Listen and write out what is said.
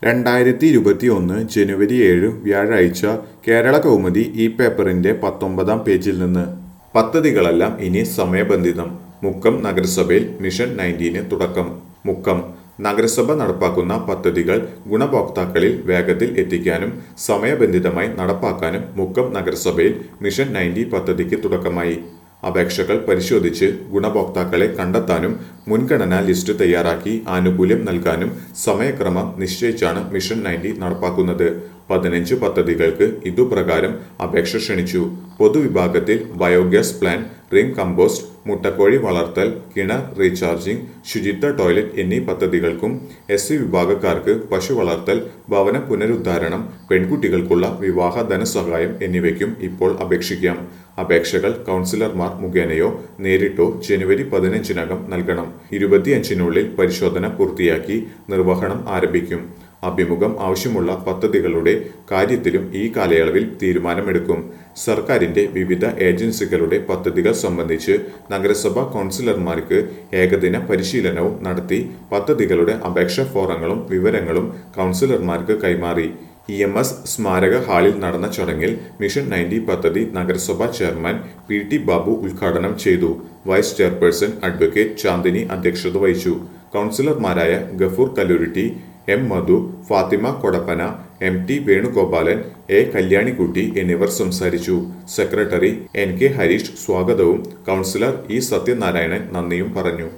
രണ്ടായിരത്തി ഇരുപത്തി ഒന്ന് ജനുവരി ഏഴ് വ്യാഴാഴ്ച കേരള കൗമുദി ഈ പേപ്പറിന്റെ പത്തൊമ്പതാം പേജിൽ നിന്ന് പദ്ധതികളെല്ലാം ഇനി സമയബന്ധിതം മുക്കം നഗരസഭയിൽ മിഷൻ നയൻറ്റീന് തുടക്കം മുക്കം നഗരസഭ നടപ്പാക്കുന്ന പദ്ധതികൾ ഗുണഭോക്താക്കളിൽ വേഗത്തിൽ എത്തിക്കാനും സമയബന്ധിതമായി നടപ്പാക്കാനും മുക്കം നഗരസഭയിൽ മിഷൻ നയൻറ്റി പദ്ധതിക്ക് തുടക്കമായി അപേക്ഷകൾ പരിശോധിച്ച് ഗുണഭോക്താക്കളെ കണ്ടെത്താനും മുൻഗണനാ ലിസ്റ്റ് തയ്യാറാക്കി ആനുകൂല്യം നൽകാനും സമയക്രമം നിശ്ചയിച്ചാണ് മിഷൻ നയൻറ്റി നടപ്പാക്കുന്നത് പതിനഞ്ച് പദ്ധതികൾക്ക് ഇതുപ്രകാരം അപേക്ഷ ക്ഷണിച്ചു പൊതുവിഭാഗത്തിൽ ബയോഗ്യാസ് പ്ലാന്റ് റിംഗ് കമ്പോസ്റ്റ് മുട്ടക്കോഴി വളർത്തൽ കിണർ റീചാർജിംഗ് ശുചിത്വ ടോയ്ലറ്റ് എന്നീ പദ്ധതികൾക്കും എസ് സി വിഭാഗക്കാർക്ക് പശു വളർത്തൽ ഭവന പുനരുദ്ധാരണം പെൺകുട്ടികൾക്കുള്ള വിവാഹ ധനസഹായം എന്നിവയ്ക്കും ഇപ്പോൾ അപേക്ഷിക്കാം അപേക്ഷകൾ കൗൺസിലർമാർ മുഖേനയോ നേരിട്ടോ ജനുവരി പതിനഞ്ചിനകം നൽകണം ഇരുപത്തിയഞ്ചിനുള്ളിൽ പരിശോധന പൂർത്തിയാക്കി നിർവഹണം ആരംഭിക്കും അഭിമുഖം ആവശ്യമുള്ള പദ്ധതികളുടെ കാര്യത്തിലും ഈ കാലയളവിൽ തീരുമാനമെടുക്കും സർക്കാരിന്റെ വിവിധ ഏജൻസികളുടെ പദ്ധതികൾ സംബന്ധിച്ച് നഗരസഭാ കൗൺസിലർമാർക്ക് ഏകദിന പരിശീലനവും നടത്തി പദ്ധതികളുടെ അപേക്ഷാ ഫോറങ്ങളും വിവരങ്ങളും കൗൺസിലർമാർക്ക് കൈമാറി ഇ എം എസ് സ്മാരക ഹാളിൽ നടന്ന ചടങ്ങിൽ മിഷൻ നയൻറ്റി പദ്ധതി നഗരസഭാ ചെയർമാൻ പി ടി ബാബു ഉദ്ഘാടനം ചെയ്തു വൈസ് ചെയർപേഴ്സൺ അഡ്വക്കേറ്റ് ചാന്ദിനി അധ്യക്ഷത വഹിച്ചു കൗൺസിലർമാരായ Gafoor Kalluritty M Madhu Fathima Kodappana M T Venugopalan A Kalyanikutty എന്നിവർ സംസാരിച്ചു സെക്രട്ടറി എൻ കെ ഹരീഷ് സ്വാഗതവും കൗൺസിലർ ഇ സത്യനാരായണൻ നന്ദിയും പറഞ്ഞു